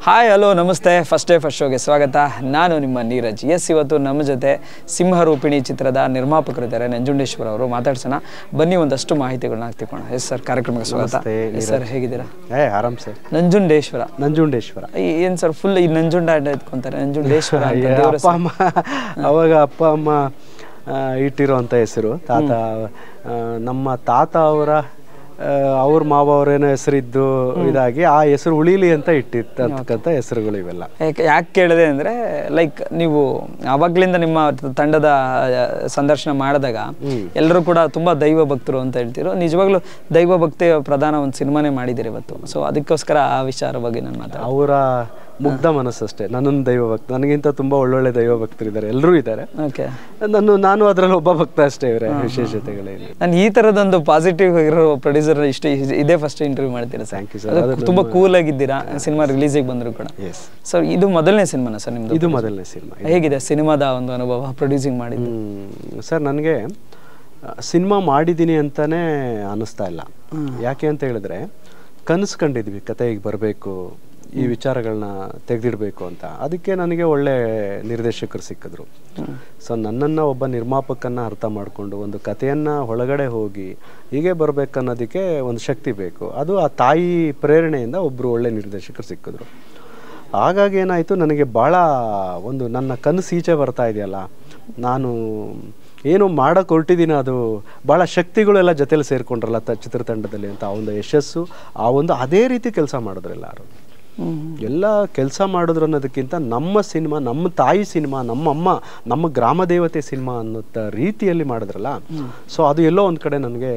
Hi hello ನಮಸ್ತೆ first day first ಶೋಗೆ ಸ್ವಾಗತ ನಾನು ನಿಮ್ಮ ನೀರಜ್ ಎಸ್ ಇವತ್ತು ನಮ್ಮ ಜೊತೆ ಸಿಂಹರೂಪಿಣಿ ಚಿತ್ರದ ನಿರ್ಮಾಪಕರಿದ್ದಾರೆ ನಂಜುಂಡೇಶ್ವರ ಅವರು ಮಾತಾಡ್ಸೋಣ ಬನ್ನಿ ಒಂದಷ್ಟು ಮಾಹಿತಿಗಳನ್ನ ತಿಳ್ಕೊಳ್ಳೋಣ ಎಸ್ ಸರ್ ಕಾರ್ಯಕ್ರಮಕ್ಕೆ ಸ್ವಾಗತ ನಮಸ್ತೆ, ಎಸ್ ಸರ್ ಹೇಗಿದ್ದೀರಾ ಏ ಆರಾಮ್ ಸರ್ ನಂಜುಂಡೇಶ್ವರ ನಂಜುಂಡೇಶ್ವರ ಈ- ಏನ್ ಸರ್ ಫುಲ್ ಈ ನಂಜುಂಡ ಅಡ್ಡ ಎತ್ಕೊಂತಾರೆ ನಂಜುಂಡೇಶ್ವರ ಅಂತ ಅಯ್ಯ, ದೇವ್ರ ಅಪ್ಪ ಅಮ್ಮ ಅವಾಗ ಅಪ್ಪ ಅಮ್ಮ ಆ, ಇಟ್ಟಿರೋಂಥ ಹೆಸರು ತಾತ ಆ, ನಮ್ಮ ತಾತ ಅವರ ಅವ್ರ ಮಾವ ಅವರೇನೋ ಹೆಸರಿದ್ದು ಇದಾಗಿ ಆ ಹೆಸರು ಉಳಿಲಿ ಅಂತ ಇಟ್ಟಿರ್ತಕ್ಕಂಥ ಹೆಸರುಗಳು ಇವೆಲ್ಲ ಯಾಕೆ ಯಾಕೆ ಕೇಳಿದೆ ಅಂದರೆ ಲೈಕ್ ನೀವು ಅವಾಗ್ಲಿಂದ ನಿಮ್ಮ ತಂಡದ ಆ, ಸಂದರ್ಶನ ಮಾಡಿದಾಗ ಎಲ್ಲರೂ ಕೂಡ ತುಂಬ ದೈವ ಭಕ್ತರು ಅಂತ ಹೇಳ್ತಿರೋ ನಿಜವಾಗ್ಲೂ ದೈವ ಭಕ್ತಿಯ ಪ್ರಧಾನ ಒಂದು ಸಿನಿಮಾನೇ ಮಾಡಿದ್ದೀರಿ ಇವತ್ತು ಸೊ ಅದಕ್ಕೋಸ್ಕರ ಆ ವಿಚಾರ ಬಗ್ಗೆ ನಾನು ಮಾತಾಡ ಅವರ ಮುಗ್ಧ ಮನಸ್ಸಷ್ಟೇ ನನ್ನನ್ನು ದೈವ ಭಕ್ತ ನನಗಿಂತ ತುಂಬಾ ಒಳ್ಳೊಳ್ಳೆ ದೈವ ಭಕ್ತರಿದ್ದಾರೆ ಎಲ್ಲರೂ ಇದ್ದಾರೆ ಓಕೆ ನಾನು ನಾನು ಅದರಲ್ಲಿ ಒಬ್ಬ ಭಕ್ತ ಅಷ್ಟೇ ಇವರೇ ವಿಶೇಷತೆಗಳೇನು ನಾನು ಈ ಥರದೊಂದು ಪಾಸಿಟಿವ್ ಇರೋ ಪ್ರೊಡ್ಯೂಸರ್ ಇಷ್ಟು ಇದೇ ಫಸ್ಟ್ ಇಂಟರ್ವ್ಯೂ ಮಾಡ್ತೀರಾ ಸರ್ ಥ್ಯಾಂಕ್ ಯು ಸರ್ ಅದು ತುಂಬ ಕೂಲ್ ಆಗಿದ್ದೀರಾ ಸಿನಿಮಾ ರಿಲೀಸಿಗೆ ಬಂದರೂ ಕೂಡ ಎಸ್ ಸೊ ಇದು ಮೊದಲನೇ ಸಿನಿಮಾನ ಸರ್ ನಿಮ್ದು ಇದು ಮೊದಲನೇ ಸಿನಿಮಾ ಹೇಗಿದೆ ಸಿನಿಮಾದ ಒಂದು ಅನುಭವ ಪ್ರೊಡ್ಯೂಸಿಂಗ್ ಮಾಡಿದ್ದು ಸರ್ ನನಗೆ ಸಿನಿಮಾ ಮಾಡಿದ್ದೀನಿ ಅಂತಾನೆ ಅನ್ನಿಸ್ತಾ ಇಲ್ಲ ಯಾಕೆ ಅಂತ ಹೇಳಿದ್ರೆ ಕನಸು ಕಂಡಿದ್ವಿ ಕತೆ ಈಗ ಬರಬೇಕು ಈ ವಿಚಾರಗಳನ್ನ ತೆಗೆದಿಡಬೇಕು ಅಂತ ಅದಕ್ಕೆ ನನಗೆ ಒಳ್ಳೆ ನಿರ್ದೇಶಕರು ಸಿಕ್ಕಿದ್ರು ಸೊ ನನ್ನನ್ನು ಒಬ್ಬ ನಿರ್ಮಾಪಕನ್ನ ಅರ್ಥ ಮಾಡಿಕೊಂಡು ಒಂದು ಕಥೆಯನ್ನು ಒಳಗಡೆ ಹೋಗಿ ಹೀಗೆ ಬರಬೇಕನ್ನೋದಕ್ಕೆ ಒಂದು ಶಕ್ತಿ ಬೇಕು ಅದು ಆ ತಾಯಿ ಪ್ರೇರಣೆಯಿಂದ ಒಬ್ಬರು ಒಳ್ಳೆ ನಿರ್ದೇಶಕರು ಸಿಕ್ಕಿದ್ರು ಹಾಗಾಗಿ ಏನಾಯಿತು ನನಗೆ ಭಾಳ ಒಂದು ನನ್ನ ಕನಸು ಈಚೆ ಬರ್ತಾ ಇದೆಯಲ್ಲ ನಾನು ಏನು ಮಾಡೋಕೆ ಹೊರಟಿದ್ದೀನಿ ಅದು ಭಾಳ ಶಕ್ತಿಗಳೆಲ್ಲ ಜೊತೆಲಿ ಸೇರಿಕೊಂಡ್ರಲ್ಲ ತ ಚಿತ್ರತಂಡದಲ್ಲಿ ಅಂತ ಆ ಒಂದು ಯಶಸ್ಸು ಆ ಒಂದು ಅದೇ ರೀತಿ ಕೆಲಸ ಮಾಡಿದ್ರು ಎಲ್ಲರೂ ಎಲ್ಲ ಕೆಲಸ ಮಾಡಿದ್ರು ಅನ್ನೋದಕ್ಕಿಂತ ನಮ್ಮ ಸಿನಿಮಾ ನಮ್ಮ ತಾಯಿ ಸಿನಿಮಾ ನಮ್ಮ ಅಮ್ಮ ನಮ್ಮ ಗ್ರಾಮ ದೇವತೆ ಸಿನಿಮಾ ಅನ್ನೋ ರೀತಿಯಲ್ಲಿ ಮಾಡಿದ್ರಲ್ಲ ಸೊ ಅದು ಎಲ್ಲೋ ಒಂದು ಕಡೆ ನನಗೆ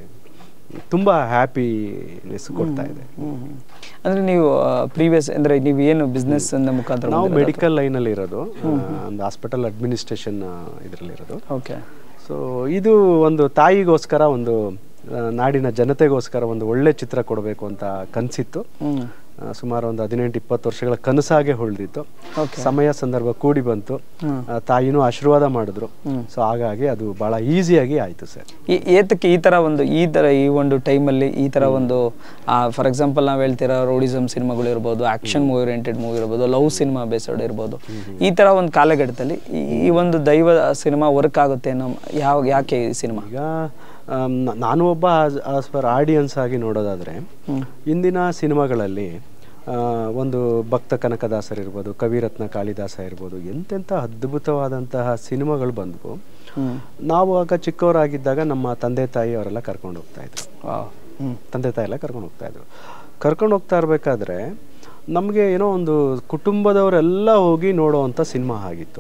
ತುಂಬ ಹ್ಯಾಪಿನೆಸ್ ಕೊಡ್ತಾ ಇದೆ ಹ್ಮ್. ಅಂದ್ರೆ ನೀವು ಪ್ರೀವಿಯಸ್ ಅಂದ್ರೆ ನೀವು ಏನು ಬಿಸ್ನೆಸ್ ಮುಖಾಂತರ ನಾವು ಮೆಡಿಕಲ್ ಲೈನಲ್ಲಿ ಇರೋದು ಆ, ಒಂದು ಹಾಸ್ಪಿಟಲ್ ಅಡ್ಮಿನಿಸ್ಟ್ರೇಷನ್ ಇದರಲ್ಲಿರೋದು ಓಕೆ ಸೊ ಇದು ಒಂದು ತಾಯಿಗೋಸ್ಕರ ಒಂದು ಆ, ನಾಡಿನ ಜನತೆಗೋಸ್ಕರ ಒಂದು ಒಳ್ಳೆ ಚಿತ್ರ ಕೊಡಬೇಕು ಅಂತ ಕನಸಿತ್ತು ಹ್ಮ್ ಆ, ಸುಮಾರು ಒಂದು ಹದಿನೆಂಟು ಇಪ್ಪತ್ತು ವರ್ಷಗಳ ಕನಸಾಗೆ ಹೊಳ್ದಿತ್ತು Okay. ಸಮಯ ಸಂದರ್ಭ ಕೂಡಿ ಬಂತು ಹ್ಮ್. ಆ, ತಾಯಿನೂ ಆಶೀರ್ವಾದ ಮಾಡಿದ್ರು ಸೊ ಹಾಗಾಗಿ ಅದು ಬಹಳ ಈಸಿಯಾಗಿ ಆಯಿತು ಸರ್ ಈ ಏತಕ್ಕೆ ಈ ತರ ಒಂದು ಈ ತರ ಈ ಒಂದು ಟೈಮಲ್ಲಿ ಈ ತರ ಒಂದು ಫಾರ್ ಎಕ್ಸಾಂಪಲ್ ನಾವು ಹೇಳ್ತೀರಾ ರೋಡಿಸಮ್ ಸಿನಿಮಾಗಳು ಇರ್ಬೋದು ಆಕ್ಷನ್ ಮೂವಿ ಓರಿಯೆಂಟೆಡ್ ಮೂವಿ ಇರ್ಬೋದು ಲವ್ ಸಿನಿಮಾ ಬೇಸ್ಡ್ ಇರ್ಬೋದು ಈ ತರ ಒಂದು ಕಾಲಘಟ್ಟದಲ್ಲಿ ಈ- ಈ ಒಂದು ದೈವ ಸಿನಿಮಾ ವರ್ಕ್ ಆಗುತ್ತೆ ಅನ್ನೋ ಯಾವ ಯಾಕೆ ಈ ಸಿನಿಮಾ ಈಗ ಆಮ್, ನ- ನಾನು ಒಬ್ಬ ಆಸ್ ಪರ್ ಆಡಿಯನ್ಸ್ ಆಗಿ ನೋಡೋದಾದರೆ ಇಂದಿನ ಸಿನಿಮಾಗಳಲ್ಲಿ ಆ, ಒಂದು ಭಕ್ತ ಕನಕದಾಸರು ಇರ್ಬೋದು ಕವಿರತ್ನ ಕಾಳಿದಾಸ ಇರ್ಬೋದು ಎಂತೆಂಥ ಅದ್ಭುತವಾದಂತಹ ಸಿನಿಮಾಗಳು ಬಂದವು ಹ್ಮ್ ನಾವು ಆಗ ಚಿಕ್ಕವರಾಗಿದ್ದಾಗ ನಮ್ಮ ತಂದೆ ತಾಯಿ ಅವರೆಲ್ಲ ಕರ್ಕೊಂಡು ಹೋಗ್ತಾ ಇದ್ರು ವಾವ್. ಹ್ಮ್ ತಂದೆ ತಾಯಿ ಎಲ್ಲ ಕರ್ಕೊಂಡು ಹೋಗ್ತಾ ಇದ್ರು ಕರ್ಕೊಂಡು ಹೋಗ್ತಾ ಇರಬೇಕಾದ್ರೆ ನಮಗೆ ಏನೋ ಒಂದು ಕುಟುಂಬದವರೆಲ್ಲ ಹೋಗಿ ನೋಡೋವಂಥ ಸಿನಿಮಾ ಆಗಿತ್ತು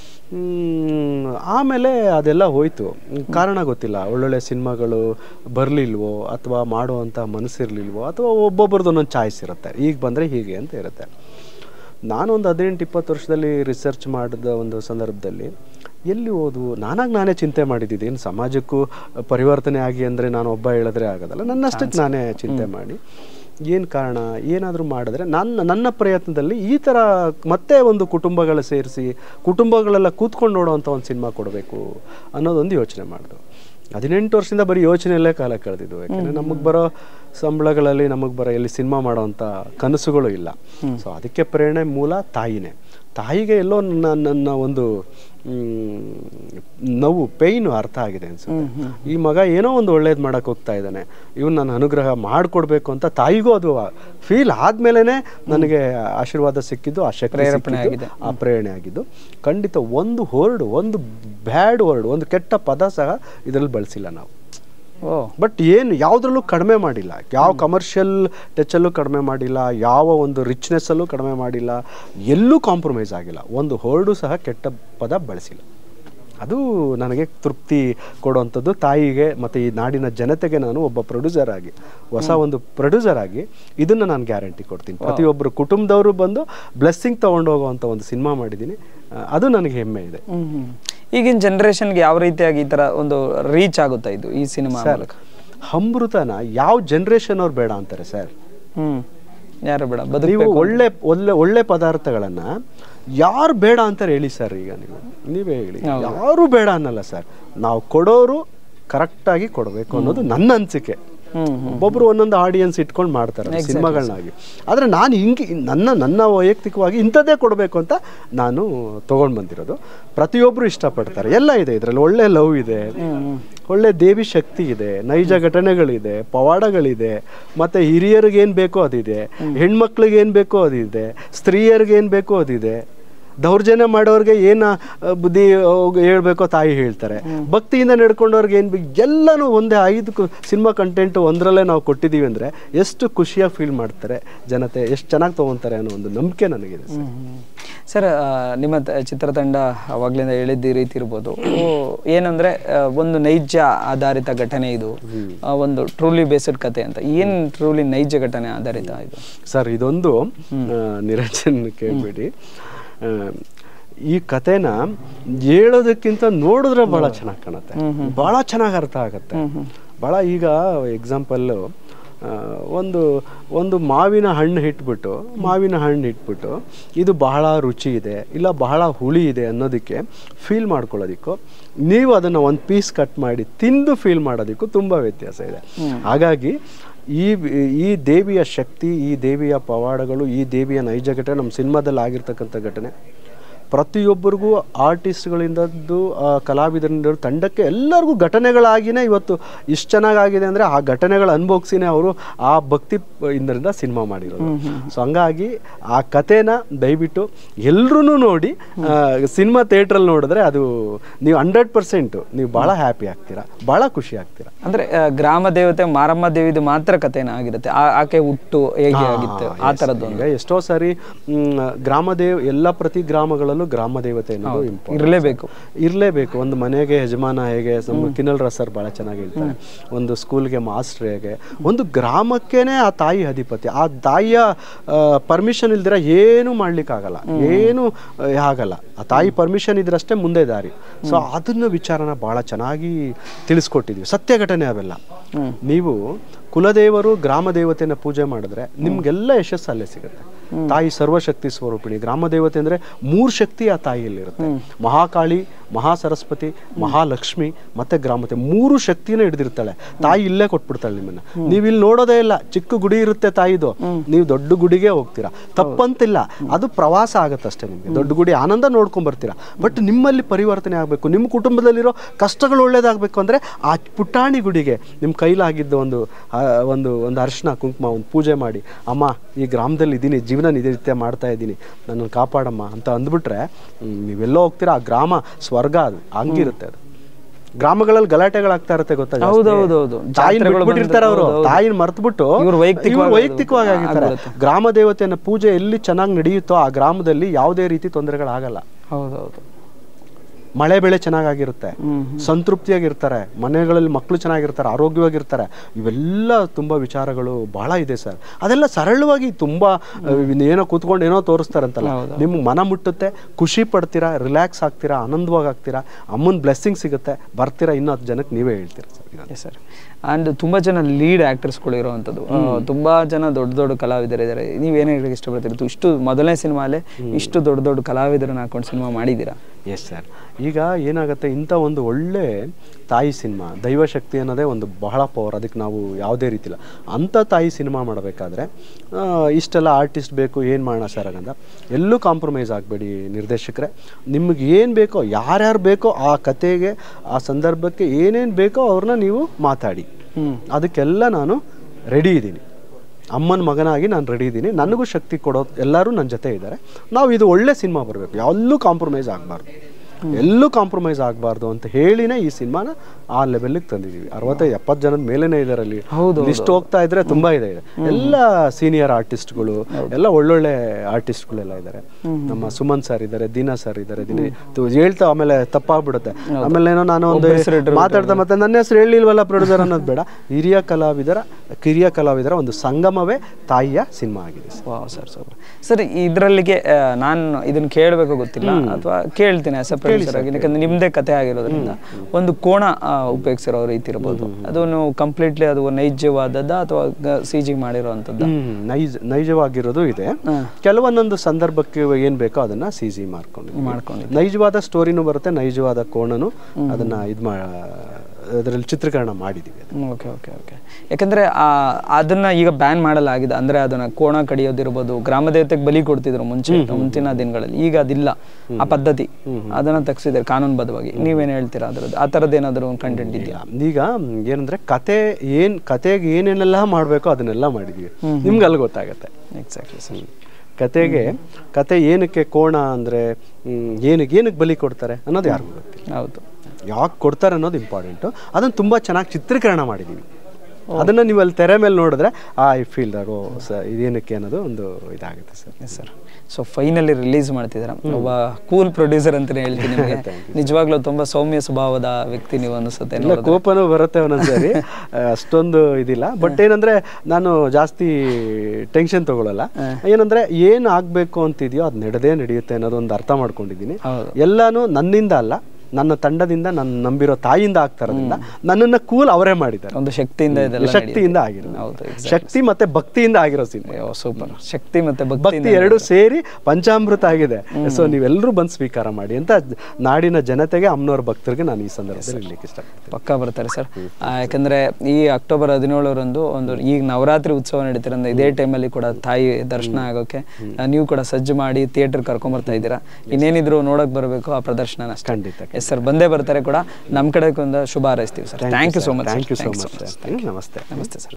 ಹ್ಮ್, ಆಮೇಲೆ ಅದೆಲ್ಲ ಹೋಯ್ತು ಕಾರಣ ಗೊತ್ತಿಲ್ಲ ಒಳ್ಳೊಳ್ಳೆ ಸಿನಿಮಾಗಳು ಬರಲಿಲ್ವೋ ಅಥವಾ ಮಾಡುವಂಥ ಮನಸ್ಸಿರ್ಲಿಲ್ವೋ ಅಥವಾ ಒಬ್ಬೊಬ್ರದ್ದು ಒಂದೊಂದು ಚಾಯ್ಸ್ ಇರುತ್ತೆ ಈಗ ಬಂದರೆ ಹೀಗೆ ಅಂತ ಇರುತ್ತೆ ನಾನೊಂದು ಹದಿನೆಂಟು ಇಪ್ಪತ್ತು ವರ್ಷದಲ್ಲಿ ರಿಸರ್ಚ್ ಮಾಡಿದ ಒಂದು ಸಂದರ್ಭದಲ್ಲಿ ಎಲ್ಲಿ ಓದು ನಾನಾಗಿ ನಾನೇ ಚಿಂತೆ ಮಾಡಿದ್ದಿದ್ದು ಏನು ಸಮಾಜಕ್ಕೂ ಪರಿವರ್ತನೆ ಆಗಿ ಅಂದರೆ ನಾನು ಒಬ್ಬ ಹೇಳಿದ್ರೆ ಆಗೋದಲ್ಲ ನನ್ನಷ್ಟಕ್ಕೆ ನಾನೇ ಚಿಂತೆ ಮಾಡಿ ಏನು ಕಾರಣ ಏನಾದರೂ ಮಾಡಿದ್ರೆ ನನ್ನ ನನ್ನ ಪ್ರಯತ್ನದಲ್ಲಿ ಈ ಥರ ಮತ್ತೆ ಒಂದು ಕುಟುಂಬಗಳ ಸೇರಿಸಿ ಕುಟುಂಬಗಳೆಲ್ಲ ಕೂತ್ಕೊಂಡು ನೋಡೋವಂಥ ಒಂದು ಸಿನಿಮಾ ಕೊಡಬೇಕು ಅನ್ನೋದೊಂದು ಯೋಚನೆ ಮಾಡಿದ್ರು ಹದಿನೆಂಟು ವರ್ಷದಿಂದ ಬರೀ ಯೋಚನೆಯಲ್ಲೇ ಕಾಲ ಕಳೆದಿದ್ದು ಯಾಕೆಂದರೆ ನಮಗೆ ಬರೋ ಸಂಬಳಗಳಲ್ಲಿ ನಮಗೆ ಬರೋ ಎಲ್ಲಿ ಸಿನಿಮಾ ಮಾಡೋವಂಥ ಕನಸುಗಳು ಇಲ್ಲ ಸೊ ಅದಕ್ಕೆ ಪ್ರೇರಣೆ ಮೂಲ ತಾಯಿನೇ ತಾಯಿಗೆ ಎಲ್ಲೋ ನನ್ನ ನನ್ನ ಒಂದು ಮ್, ನೋವು ಪೇಯ್ನು ಅರ್ಥ ಆಗಿದೆ ಅನ್ಸುತ್ತೆ ಈ ಮಗ ಏನೋ ಒಂದು ಒಳ್ಳೇದು ಮಾಡಕ್ಕೆ ಹೋಗ್ತಾ ಇದ್ದಾನೆ ಇವನು ನನ್ನ ಅನುಗ್ರಹ ಮಾಡಿಕೊಡ್ಬೇಕು ಅಂತ ತಾಯಿಗೂ ಅದು ಫೀಲ್ ಆದ್ಮೇಲೆ ನನಗೆ ಆಶೀರ್ವಾದ ಸಿಕ್ಕಿದ್ದು ಆ ಶಕ್ತಿ ಪ್ರೇರೇಪಣೆ ಸಿಕ್ಕಿದ್ದು, ಆ ಪ್ರೇರಣೆ ಆಗಿದ್ದು ಖಂಡಿತ ಒಂದು ಹೊರಡು ಒಂದು ಬ್ಯಾಡ್ ವರ್ಡ್ ಒಂದು ಕೆಟ್ಟ ಪದ ಸಹ ಇದರಲ್ಲಿ ಬಳಸಿಲ್ಲ ನಾವು ಓ ಬಟ್ ಏನು ಯಾವುದ್ರಲ್ಲೂ ಕಡಿಮೆ ಮಾಡಿಲ್ಲ ಯಾವ ಕಮರ್ಷಿಯಲ್ ಟಚಲ್ಲೂ ಕಡಿಮೆ ಮಾಡಿಲ್ಲ ಯಾವ ಒಂದು ರಿಚ್ನೆಸ್ಸಲ್ಲೂ ಕಡಿಮೆ ಮಾಡಿಲ್ಲ ಎಲ್ಲೂ ಕಾಂಪ್ರಮೈಸ್ ಆಗಿಲ್ಲ ಒಂದು ಹೊರಡು ಸಹ ಕೆಟ್ಟ ಪದ ಬಳಸಿಲ್ಲ ಅದು ನನಗೆ ತೃಪ್ತಿ ಕೊಡುವಂಥದ್ದು ತಾಯಿಗೆ ಮತ್ತು ಈ ನಾಡಿನ ಜನತೆಗೆ ನಾನು ಒಬ್ಬ ಪ್ರೊಡ್ಯೂಸರ್ ಆಗಿ ಹೊಸ ಒಂದು ಪ್ರೊಡ್ಯೂಸರ್ ಆಗಿ ಇದನ್ನು ನಾನು ಗ್ಯಾರಂಟಿ ಕೊಡ್ತೀನಿ ಪ್ರತಿಯೊಬ್ಬರು ಕುಟುಂಬದವರು ಬಂದು ಬ್ಲೆಸ್ಸಿಂಗ್ ತೊಗೊಂಡು ಹೋಗುವಂಥ ಒಂದು ಸಿನಿಮಾ ಮಾಡಿದ್ದೀನಿ ಆ, ಅದು ನನಗೆ ಹೆಮ್ಮೆ ಇದೆ ಹ್ಮ್ ಹ್ಮ್. ಈಗಿನ ಜನರೇಷನ್ಗೆ ಯಾವ ರೀತಿಯಾಗಿ ಈ ತರ ಒಂದು ರೀಚ್ ಆಗುತ್ತಾ ಇದು ಈ ಸಿನಿಮಾ ಮೂಲಕ ಅಮೃತನ ಯಾವ ಜನ್ರೇಷನ್ ಅವ್ರು ಬೇಡ ಅಂತಾರೆ ಸರ್ ಹ್ಮ್ ಯಾರು ಬೇಡ ನೀವು ಬದುಕಬೇಕು ಒಳ್ಳೆ ಒಳ್ಳೆ ಒಳ್ಳೆ ಪದಾರ್ಥಗಳನ್ನ ಯಾರು ಬೇಡ ಅಂತಾರೆ ಹೇಳಿ ಸರ್ ಈಗ ನೀವು ನೀವೇ ಹೇಳಿ ಯಾರು ಬೇಡ ಅನ್ನಲ್ಲ ಸರ್ ನಾವು ಕೊಡೋರು ಕರೆಕ್ಟಾಗಿ ಕೊಡಬೇಕು ಅನ್ನೋದು ನನ್ನ ಅನಿಸಿಕೆ ಹ್ಮ್ ಒಬ್ಬೊಬ್ರು ಒಂದೊಂದು ಆಡಿಯನ್ಸ್ ಇಟ್ಕೊಂಡು ಮಾಡ್ತಾರೆ ಸಿನಿಮಾಗಳನ್ನಾಗಿ ಆದರೆ ನಾನು ಹಿಂಗೆ ನನ್ನ ನನ್ನ ವೈಯಕ್ತಿಕವಾಗಿ ಇಂಥದ್ದೇ ಕೊಡಬೇಕು ಅಂತ ನಾನು ತೊಗೊಂಡು ಬಂದಿರೋದು ಪ್ರತಿಯೊಬ್ಬರು ಇಷ್ಟಪಡ್ತಾರೆ ಎಲ್ಲ ಇದೆ ಇದರಲ್ಲಿ ಒಳ್ಳೆ ಲವ್ ಇದೆ ಒಳ್ಳೆ ದೇವಿ ಶಕ್ತಿ ಇದೆ ನೈಜ ಘಟನೆಗಳಿದೆ ಪವಾಡಗಳಿದೆ ಮತ್ತೆ ಹಿರಿಯರಿಗೆ ಏನು ಬೇಕೋ ಅದಿದೆ ಹೆಣ್ಮಕ್ಳಿಗೆ ಏನು ಬೇಕೋ ಅದಿದೆ ಸ್ತ್ರೀಯರಿಗೆ ಏನು ಬೇಕೋ ಅದಿದೆ ದೌರ್ಜನ್ಯ ಮಾಡೋರಿಗೆ ಏನು ಬುದ್ಧಿ ಹೋಗ್ ಹೇಳ್ಬೇಕೋ ತಾಯಿ ಹೇಳ್ತಾರೆ ಭಕ್ತಿಯಿಂದ ನಡ್ಕೊಂಡವ್ರಿಗೆ ಏನು ಬೇಕು ಎಲ್ಲನೂ ಒಂದೇ ಐದು ಸಿನಿಮಾ ಕಂಟೆಂಟ್ ಒಂದರಲ್ಲೇ ನಾವು ಕೊಟ್ಟಿದ್ದೀವಿ ಅಂದರೆ ಎಷ್ಟು ಖುಷಿಯಾಗಿ ಫೀಲ್ ಮಾಡ್ತಾರೆ ಜನತೆ ಎಷ್ಟು ಚೆನ್ನಾಗಿ ತೊಗೊತಾರೆ ಅನ್ನೋ ಒಂದು ನಂಬಿಕೆ ನನಗಿದೆ ಸರ್. ಸರ್ ಆ, ನಿಮ್ಮ ತ- ಚಿತ್ರತಂಡ ಅವಾಗ್ಲಿಂದ ಹೇಳಿದ್ದ ಈ ರೀತಿ ಇರ್ಬೋದು ಓ, ಏನಂದ್ರೆ ಆ, ಒಂದು ನೈಜ ಆಧಾರಿತ ಘಟನೆ ಇದು ಆ, ಒಂದು ಟ್ರೂಲಿ ಬೇಸ್ಡ್ ಕತೆ ಅಂತ ಏನ್ ಟ್ರೂಲಿ ನೈಜ ಘಟನೆ ಆಧಾರಿತ ಇದು ಸರ್ ಇದೊಂದು ಆ, ನಿರಂಜನ್ ಕೇಳ್ಬಿಡಿ ಆ, ಈ ಕತೆನ ಹೇಳೋದಕ್ಕಿಂತ ನೋಡಿದ್ರೆ ಬಹಳ ಚೆನ್ನಾಗಿ ಕಾಣುತ್ತೆ ಬಹಳ ಚೆನ್ನಾಗಿ ಅರ್ಥ ಆಗುತ್ತೆ ಬಹಳ ಈಗ ಎಕ್ಸಾಂಪಲ್ಲು ಒಂದು ಒಂದು ಮಾವಿನ ಹಣ್ಣು ಇಟ್ಬಿಟ್ಟು ಮಾವಿನ ಹಣ್ಣು ಇಟ್ಬಿಟ್ಟು ಇದು ಬಹಳ ರುಚಿ ಇದೆ ಇಲ್ಲ ಬಹಳ ಹುಳಿ ಇದೆ ಅನ್ನೋದಕ್ಕೆ ಫೀಲ್ ಮಾಡ್ಕೊಳ್ಳೋದಕ್ಕೂ ನೀವು ಅದನ್ನು ಒಂದು ಪೀಸ್ ಕಟ್ ಮಾಡಿ ತಿಂದು ಫೀಲ್ ಮಾಡೋದಕ್ಕೂ ತುಂಬ ವ್ಯತ್ಯಾಸ ಇದೆ ಹಾಗಾಗಿ ಈ ಈ ದೇವಿಯ ಶಕ್ತಿ ಈ ದೇವಿಯ ಪವಾಡಗಳು ಈ ದೇವಿಯ ನೈಜ ಘಟನೆ ನಮ್ಮ ಸಿನಿಮಾದಲ್ಲಿ ಆಗಿರ್ತಕ್ಕಂಥ ಘಟನೆ ಪ್ರತಿಯೊಬ್ಬರಿಗೂ ಆರ್ಟಿಸ್ಟ್ಗಳಿಂದದ್ದು ಆ, ಕಲಾವಿದರಿಂದ ತಂಡಕ್ಕೆ ಎಲ್ಲರಿಗೂ ಘಟನೆಗಳಾಗಿನೇ ಇವತ್ತು ಇಷ್ಟು ಚೆನ್ನಾಗಾಗಿದೆ ಅಂದರೆ ಆ ಘಟನೆಗಳ ಅನುಭವಿಸಿನೇ ಅವರು ಆ ಭಕ್ತಿ ಪ- ಇಂದರಿಂದ ಸಿನಿಮಾ ಮಾಡಿರೋದು ಸೊ ಹಂಗಾಗಿ ಆ ಕಥೆನ ದಯವಿಟ್ಟು ಎಲ್ಲರೂ ನೋಡಿ ಸಿನಿಮಾ ಥಿಯೇಟ್ರಲ್ಲಿ ನೋಡಿದ್ರೆ ಅದು ನೀವು ಹಂಡ್ರೆಡ್ ಪರ್ಸೆಂಟು ನೀವು ಭಾಳ ಹ್ಯಾಪಿ ಆಗ್ತೀರಾ ಭಾಳ ಖುಷಿ ಆಗ್ತೀರಾ ಅಂದ್ರೆ ಆ, ಗ್ರಾಮ ದೇವತೆ ಮಾರಮ್ಮ ದೇವಿದು ಮಾತ್ರ ಕಥೆನ ಆಗಿರುತ್ತೆ ಆ- ಆಕೆ ಹುಟ್ಟು ಹೇಗೆ ಆಗಿತ್ತು ಆ ತರದ್ದು ಈಗ ಎಷ್ಟೋ ಸಾರಿ ಮ್, ಗ್ರಾಮ ದೇವ್ ಎಲ್ಲ ಪ್ರತಿ ಗ್ರಾಮಗಳಲ್ಲೂ ಗ್ರಾಮ ದೇವತೆ ಅನ್ನೋದು ಇಂಪಾರ್ಟೆಂಟ್ ಇರಲೇಬೇಕು ಇರಲೇಬೇಕು ಒಂದು ಮನೆಗೆ ಯಜಮಾನ ಹೇಗೆ ನಮ್ಮ ಕಿನಲ್ ರಸರ್ ಭಾಳ ಚೆನ್ನಾಗಿ ಹೇಳ್ತಾರೆ ಒಂದು ಸ್ಕೂಲ್ಗೆ ಮಾಸ್ಟರ್ ಹೇಗೆ ಒಂದು ಗ್ರಾಮಕ್ಕೇನೆ ಆ ತಾಯಿ ಅಧಿಪತಿ ಆ ತಾಯಿಯ ಪರ್ಮಿಷನ್ ಇಲ್ದಿರ ಏನು ಮಾಡ್ಲಿಕ್ಕಾಗಲ್ಲ ಏನು ಆ, ಆಗಲ್ಲ ಆ ತಾಯಿ ಪರ್ಮಿಷನ್ ಇದ್ರಷ್ಟೇ ಮುಂದೆ ದಾರಿ ಸೊ ಅದನ್ನ ವಿಚಾರನ ಭಾಳ ಚೆನ್ನಾಗಿ ತಿಳಿಸ್ಕೊಟ್ಟಿದ್ವಿ ಸತ್ಯ ಘಟನೆ ಅವೆಲ್ಲ ನೀವು ಕುಲದೇವರು ಗ್ರಾಮ ದೇವತೆನ ಪೂಜೆ ಮಾಡಿದ್ರೆ ನಿಮ್ಗೆಲ್ಲ ಯಶಸ್ಸು ಅಲ್ಲೇ ಸಿಗುತ್ತೆ ತಾಯಿ ಸರ್ವಶಕ್ತಿ ಸ್ವರೂಪಿಣಿ ಗ್ರಾಮ ದೇವತೆ ಅಂದ್ರೆ ಮೂರು ಶಕ್ತಿ ಆ ತಾಯಿಯಲ್ಲಿರುತ್ತೆ ಮಹಾಕಾಳಿ ಮಹಾ ಸರಸ್ವತಿ ಮಹಾಲಕ್ಷ್ಮಿ ಮತ್ತೆ ಗ್ರಾಮತೆ ಮೂರು ಶಕ್ತಿನ ಹಿಡಿದಿರ್ತಾಳೆ ತಾಯಿ ಇಲ್ಲೇ ಕೊಟ್ಬಿಡ್ತಾಳೆ ನಿಮ್ಮನ್ನ ನೀವು ಇಲ್ಲಿ ನೋಡೋದೇ ಇಲ್ಲ ಚಿಕ್ಕ ಗುಡಿ ಇರುತ್ತೆ ತಾಯಿದು ನೀವು ದೊಡ್ಡ ಗುಡಿಗೆ ಹೋಗ್ತೀರಾ ತಪ್ಪಂತಿಲ್ಲ ಅದು ಪ್ರವಾಸ ಆಗತ್ತಷ್ಟೇ ನಿಮಗೆ ದೊಡ್ಡ ಗುಡಿ ಆನಂದ ನೋಡ್ಕೊಂಡ್ ಬರ್ತೀರಾ ಬಟ್ ನಿಮ್ಮಲ್ಲಿ ಪರಿವರ್ತನೆ ಆಗಬೇಕು ನಿಮ್ಮ ಕುಟುಂಬದಲ್ಲಿರೋ ಕಷ್ಟಗಳು ಒಳ್ಳೇದಾಗಬೇಕು ಅಂದ್ರೆ ಆ ಪುಟಾಣಿ ಗುಡಿಗೆ ನಿಮ್ಮ ಕೈಲಾಗಿದ್ದ ಒಂದು ಆ, ಒಂದು ಒಂದು ಅರಿಶಿನ ಕುಂಕುಮ ಒಂದು ಪೂಜೆ ಮಾಡಿ ಅಮ್ಮ ಈ ಗ್ರಾಮದಲ್ಲಿ ಇದ್ದೀನಿ ಜೀವನ ನಿತ್ಯ ಮಾಡ್ತಾ ಇದ್ದೀನಿ ನನ್ನನ್ನು ಕಾಪಾಡಮ್ಮ ಅಂತ ಅಂದ್ಬಿಟ್ರೆ ಹ್ಮ್, ನೀವೆಲ್ಲೋ ಹೋಗ್ತೀರಾ ಆ ಗ್ರಾಮ ಸ್ವರ್ಗ ಅದು ಹಂಗಿರುತ್ತೆ ಅದು ಗ್ರಾಮಗಳಲ್ಲಿ ಗಲಾಟೆಗಳಾಗ್ತಾ ಇರುತ್ತೆ ಗೊತ್ತಾ ಜಾಸ್ತಿ? ಹೌದೌದೌದು. ತಾಯಿನ ಜಾತ್ರೆಗಳು ಬಿಟ್ಬಿಟ್ಟಿರ್ತಾರೆ ಅವರು ಬಂದ್ರೆ- ಹೌದು, ಹೌದು. ತಾಯಿನ ಮರ್ತ್ಬಿಟ್ಟು ಇವ್ರು ವೈಯಕ್ತಿಕವಾಗಿ ಇವ್ರು ಅದು ವೈಯಕ್ತಿಕವಾಗಿ ಆಗಿರ್ತಾರೆ ಗ್ರಾಮ ದೇವತೆಯನ್ನ ಪೂಜೆ ಎಲ್ಲಿ ಚೆನ್ನಾಗಿ ನಡೆಯುತ್ತೋ ಆ ಗ್ರಾಮದಲ್ಲಿ ಯಾವುದೇ ರೀತಿ ತೊಂದರೆಗಳಾಗಲ್ಲ ಹೌದೌದು ಮಳೆ ಬೆಳೆ ಚೆನ್ನಾಗಿರುತ್ತೆ ಸಂತೃಪ್ತಿಯಾಗಿರ್ತಾರೆ ಮನೆಗಳಲ್ಲಿ ಮಕ್ಕಳು ಚೆನ್ನಾಗಿರ್ತಾರೆ ಆರೋಗ್ಯವಾಗಿರ್ತಾರೆ ಇವೆಲ್ಲ ತುಂಬ ವಿಚಾರಗಳು ಬಹಳ ಇದೆ ಸರ್ ಅದೆಲ್ಲ ಸರಳವಾಗಿ ತುಂಬ ಅಹ್, ಏನೋ ಕೂತ್ಕೊಂಡು ಏನೋ ತೋರಿಸ್ತಾರಂತಲ್ಲ ನಿಮ್ಗೆ ಮನ ಮುಟ್ಟುತ್ತೆ ಖುಷಿ ಪಡ್ತೀರಾ ರಿಲ್ಯಾಕ್ಸ್ ಆಗ್ತೀರಾ ಆನಂದವಾಗಿ ಆಗ್ತೀರಾ ಅಮ್ಮನ ಬ್ಲೆಸ್ಸಿಂಗ್ ಸಿಗುತ್ತೆ ಬರ್ತೀರಾ ಇನ್ನೂ ಹತ್ತು ಜನಕ್ಕೆ ನೀವೇ ಹೇಳ್ತೀರಾ ಸರ್ ಇದನ್ನ. ಎಸ್ ಸರ್ ಅಂಡ್ ತುಂಬಾ ಜನ ಲೀಡ್ ಆಕ್ಟರ್ಸ್ಗಳು ಇರುವಂಥದ್ದು ಆ, ತುಂಬಾ ಜನ ದೊಡ್ಡ ದೊಡ್ಡ ಕಲಾವಿದರು ಇದ್ದಾರೆ ನೀವೇನು ಹೇಳಕ್ಕೆ ಇಷ್ಟಪಡ್ತೀರಿ ಇಷ್ಟು ಮೊದಲನೇ ಸಿನಿಮಾಲೆ ಇಷ್ಟು ದೊಡ್ಡ ದೊಡ್ಡ ಕಲಾವಿದರನ್ನ ಹಾಕೊಂಡು ಸಿನಿಮಾ ಮಾಡಿದ್ದೀರಾ ಎಸ್ ಸರ್ ಈಗ ಏನಾಗುತ್ತೆ ಇಂಥ ಒಂದು ಒಳ್ಳೆ ತಾಯಿ ಸಿನಿಮಾ ದೈವಶಕ್ತಿ ಅನ್ನೋದೇ ಒಂದು ಬಹಳ ಪವರ್ ಅದಕ್ಕೆ ನಾವು ಯಾವುದೇ ರೀತಿ ಇಲ್ಲ ಅಂಥ ತಾಯಿ ಸಿನಿಮಾ ಮಾಡಬೇಕಾದ್ರೆ ಆ, ಇಷ್ಟೆಲ್ಲ ಆರ್ಟಿಸ್ಟ್ ಬೇಕು ಏನು ಮಾಡೋಣ ಸರ್ ಹಾಗಂತ ಎಲ್ಲೂ ಕಾಂಪ್ರಮೈಸ್ ಆಗಬೇಡಿ ನಿರ್ದೇಶಕರೇ ನಿಮಗೆ ಏನು ಬೇಕೋ ಯಾರ್ಯಾರು ಬೇಕೋ ಆ ಕತೆಗೆ ಆ ಸಂದರ್ಭಕ್ಕೆ ಏನೇನು ಬೇಕೋ ಅವ್ರನ್ನ ನೀವು ಮಾತಾಡಿ ಅದಕ್ಕೆಲ್ಲ ನಾನು ರೆಡಿ ಇದ್ದೀನಿ ಅಮ್ಮನ ಮಗನಾಗಿ ನಾನು ರೆಡಿ ಇದ್ದೀನಿ ನನಗೂ ಶಕ್ತಿ ಕೊಡೋ ಎಲ್ಲರೂ ನನ್ನ ಜೊತೆ ಇದ್ದಾರೆ ನಾವು ಇದು ಒಳ್ಳೆ ಸಿನಿಮಾ ಬರಬೇಕು ಎಲ್ಲೂ ಕಾಂಪ್ರಮೈಸ್ ಆಗಬಾರ್ದು ಎಲ್ಲೂ ಕಾಂಪ್ರಮೈಸ್ ಆಗಬಾರ್ದು ಅಂತ ಹೇಳಿನೇ ಈ ಸಿನಿಮಾನ ಆ ಲೆವೆಲ್ಗೆ ತಂದಿದ್ದೀವಿ ಅರವತ್ತೈದು ಎಪ್ಪತ್ತು ಜನದ ಮೇಲೇನೆ ಇದ್ದಾರೆ ಅಲ್ಲಿ ಲಿಸ್ಟ್ ಹೋಗ್ತಾ ಇದ್ರೆ ತುಂಬಾ ಇದೆ ಇದೆ ಎಲ್ಲ ಸೀನಿಯರ್ ಆರ್ಟಿಸ್ಟ್ಗಳು ಎಲ್ಲ ಒಳ್ಳೊಳ್ಳೆ ಆರ್ಟಿಸ್ಟ್ಗಳೆಲ್ಲ ಇದ್ದಾರೆ ನಮ್ಮ ಸುಮನ್ ಸರ್ ಇದ್ದಾರೆ ದೀನಾ ಸರ್ ಇದ್ದಾರೆ ದಿನ ತು- ಹೇಳ್ತಾ ಆಮೇಲೆ ತಪ್ಪಾಗ್ಬಿಡುತ್ತೆ ಆಮೇಲೆ ಏನೋ ನಾನು ಒಂದು ಮಾತಾಡ್ತಾ ಮತ್ತೆ ನನ್ನ ಹೆಸರು ಹೇಳಿಲ್ವಲ್ಲ ಪ್ರೊಡ್ಯೂಸರ್ ಅನ್ನೋದು ಬೇಡ ಹಿರಿಯ ಕಲಾವಿದರ ಕಿರಿಯ ಕಲಾವಿದರ ಒಂದು ಸಂಗಮವೇ ತಾಯಿಯ ಸಿನಿಮಾ ಆಗಿದೆ sir wow sir super sir ಇದರಲ್ಲಿಗೆ ನಾನು ಇದನ್ನ ಕೇಳಬೇಕು ಗೊತ್ತಿಲ್ಲ ಅಥವಾ ಕೇಳ್ತೀನಿ ಆಸ್ ಅ ಪ್ರೊಡ್ಯೂಸರ್ ಆಗಿ ಯಾಕಂದ್ರೆ ನಿಮ್ದೇ ಕತೆ ಆಗಿರೋದ್ರಿಂದ ಒಂದು ಕೋಣ ಆ, ಉಪಯೋಗಿಸಿರೋ ರೀತಿ ಇರ್ಬೋದು ಅದನ್ನು ಕಂಪ್ಲೀಟ್ಲಿ ಅದು ನೈಜವಾದದ್ದ ಅಥವಾ ಸಿ ಜಿ ಮಾಡಿರೋವಂಥದ್ದು ಹ್ಮ್ ನೈಜ ನೈಜವಾಗಿರೋದು ಇದೆ ಕೆಲವೊಂದೊಂದು ಸಂದರ್ಭಕ್ಕೆ ಏನ್ ಬೇಕೋ ಅದನ್ನ ಸಿ ಜಿ ಮಾಡ್ಕೊಂಡು ಮಾಡ್ಕೊಂಡು ನೈಜವಾದ ಸ್ಟೋರಿನೂ ಬರುತ್ತೆ ನೈಜವಾದ ಕೋಣನು ಅದನ್ನ ಇದ್ ಮಾ ಅದರಲ್ಲಿ ಚಿತ್ರೀಕರಣ ಮಾಡಿದ್ದೀವಿ ಅದು ಓಕೆ ಓಕೆ ಓಕೆ ಯಾಕಂದ್ರೆ ಆ ಅದನ್ನ ಈಗ ಬ್ಯಾನ್ ಮಾಡಲಾಗಿದೆ ಅಂದ್ರೆ ಅದನ್ನ ಕೋಣ ಕಡಿಯೋದಿರ್ಬೋದು ಗ್ರಾಮ ದೇವತೆಗೆ ಬಲಿ ಕೊಡ್ತಿದ್ರು ಮುಂಚೆ ಮುಂಚಿನ ದಿನಗಳಲ್ಲಿ ಈಗ ಅದಿಲ್ಲ ಆ ಪದ್ಧತಿ ಅದನ್ನ ತೆಗ್ಸಿದ್ದಾರೆ ಕಾನೂನುಬದ್ಧವಾಗಿ ನೀವೇನ್ ಹೇಳ್ತೀರಾ ಅದ್ರದ್ದು ಆ ಥರದ್ದು ಏನಾದರೂ ಒಂದು ಕಂಟೆಂಟ್ ಇದೆಯಾ ಈಗ ಏನಂದ್ರೆ ಕತೆ ಏನ್ ಕತೆಗೆ ಏನೇನೆಲ್ಲ ಮಾಡಬೇಕೋ ಅದನ್ನೆಲ್ಲ ಮಾಡಿದೀವಿ ನಿಮ್ಗೆ ಅಲ್ಲಿ ಗೊತ್ತಾಗತ್ತೆ ಎಕ್ಸಾಕ್ಟ್ಲಿ ಸರ್ ಕತೆಗೆ ಕತೆ ಏನಕ್ಕೆ ಕೋಣ ಅಂದ್ರೆ ಹ್ಮ್, ಏನಕ್ಕೆ ಏನಕ್ಕೆ ಬಲಿ ಕೊಡ್ತಾರೆ ಅನ್ನೋದು ಯಾರಿಗೂ ಗೊತ್ತಿಲ್ಲ ಹೌದು ಯಾಕೆ ಕೊಡ್ತಾರೆ ಅನ್ನೋದು ಇಂಪಾರ್ಟೆಂಟು ಅದನ್ನು ತುಂಬ ಚೆನ್ನಾಗಿ ಚಿತ್ರೀಕರಣ ಮಾಡಿದ್ದೀವಿ ಅದನ್ನು ನೀವು ಅಲ್ಲಿ ತೆರೆ ಮೇಲೆ ನೋಡಿದ್ರೆ ಆ ಐ ಫೀಲ್ ದರ್ ಓ ಸ ಇದೇನಕ್ಕೆ ಅನ್ನೋದು ಒಂದು ಇದಾಗುತ್ತೆ sir yes sir so finally release ಮಾಡ್ತಿದ್ದೀರಾ ಒಬ್ಬ ಕೂಲ್ ಪ್ರೊಡ್ಯೂಸರ್ ಅಂತಾನೆ ಹೇಳ್ತೀನಿ ನಿಮಗೆ ನಿಜವಾಗ್ಲೂ ತುಂಬಾ ಸೌಮ್ಯ ಸ್ವಭಾವದ ವ್ಯಕ್ತಿ ನೀವು ಅನಿಸುತ್ತೆ ಇಲ್ಲ ಕೋಪನೂ ಬರುತ್ತೆ ಒಂದೊಂದ್ಸರಿ ಅಷ್ಟೊಂದು ಇದಿಲ್ಲ ಬಟ್ ಏನಂದ್ರೆ ನಾನು ಜಾಸ್ತಿ ಟೆನ್ಷನ್ ತಗೊಳ್ಳಲ್ಲ ಏನಂದ್ರೆ ಏನು ಆಗ್ಬೇಕು ಅಂತಿದೆಯೋ ಅದು ನಡೆದೇ ನಡೆಯುತ್ತೆ ಅನ್ನೋದು ಒಂದು ಅರ್ಥ ಮಾಡ್ಕೊಂಡಿದ್ದೀನಿ ಹೌದು. ಎಲ್ಲಾನು ನನ್ನಿಂದ ಅಲ್ಲ ನನ್ನ ತಂಡದಿಂದ ನನ್ನ ನಂಬಿರೋ ತಾಯಿಯಿಂದ ಆಗ್ತಾ ಇರೋದ್ರಿಂದ ನನ್ನನ್ನ ಕೂಲ್ ಅವರೇ ಮಾಡಿದ್ದಾರೆ ಒಂದು ಶಕ್ತಿಯಿಂದ ಇದೆಲ್ಲ ಶಕ್ತಿಯಿಂದ ಆಗಿರೋದು ಹೌದು ಶಕ್ತಿ ಮತ್ತೆ ಭಕ್ತಿಯಿಂದ ಆಗಿರೋ ಸಿನಿಮಾ ಸೂಪರ್ ಶಕ್ತಿ ಮತ್ತೆ ಭಕ್ತಿ ಭಕ್ತಿ ಎರಡು ಸೇರಿ ಪಂಚಾಮೃತ ಆಗಿದೆ ಸೊ ನೀವೆಲ್ಲರೂ ಬಂದು ಸ್ವೀಕಾರ ಮಾಡಿ ಅಂತ ನಾಡಿನ ಜನತೆಗೆ ಅಮ್ಮನವ್ರ ಭಕ್ತರಿಗೆ ನಾನು ಈ ಸಂದರ್ಭದಲ್ಲಿ ಹೇಳಲಿಕ್ಕೆ ಇಷ್ಟಪಡ್ತೀನಿ ಪಕ್ಕ ಬರ್ತಾರೆ ಸರ್ ಯಾಕಂದ್ರೆ ಈ ಅಕ್ಟೋಬರ್ ಹದಿನೇಳರಂದು ಒಂದು ಈಗ ನವರಾತ್ರಿ ಉತ್ಸವ ನಡೀತಿರೋದ್ರಿಂದ ಇದೇ ಟೈಮಲ್ಲಿ ಕೂಡ ತಾಯಿ ದರ್ಶನ ಆಗೋಕೆ ಆ, ನೀವು ಕೂಡ ಸಜ್ಜು ಮಾಡಿ ಥಿಯೇಟರ್ ಕರ್ಕೊಂಡ್ ಬರ್ತಾ ಇದ್ದೀರಾ ಇನ್ನೇನಿದ್ರು ನೋಡಕ್ ಬರಬೇಕು ಆ ಪ್ರದರ್ಶನ ಅಷ್ಟೇ ಖಂಡಿತ ಎಸ್ ಸರ್ ಬಂದೇ ಬರ್ತಾರೆ ಕೂಡ ನಮ್ಮ ಕಡೆ ಒಂದು ಶುಭ ಹಾರೈಸ್ತೀವಿ sir thank you so much thank you so much ನಮಸ್ತೆ ನಮಸ್ತೆ ಸರ್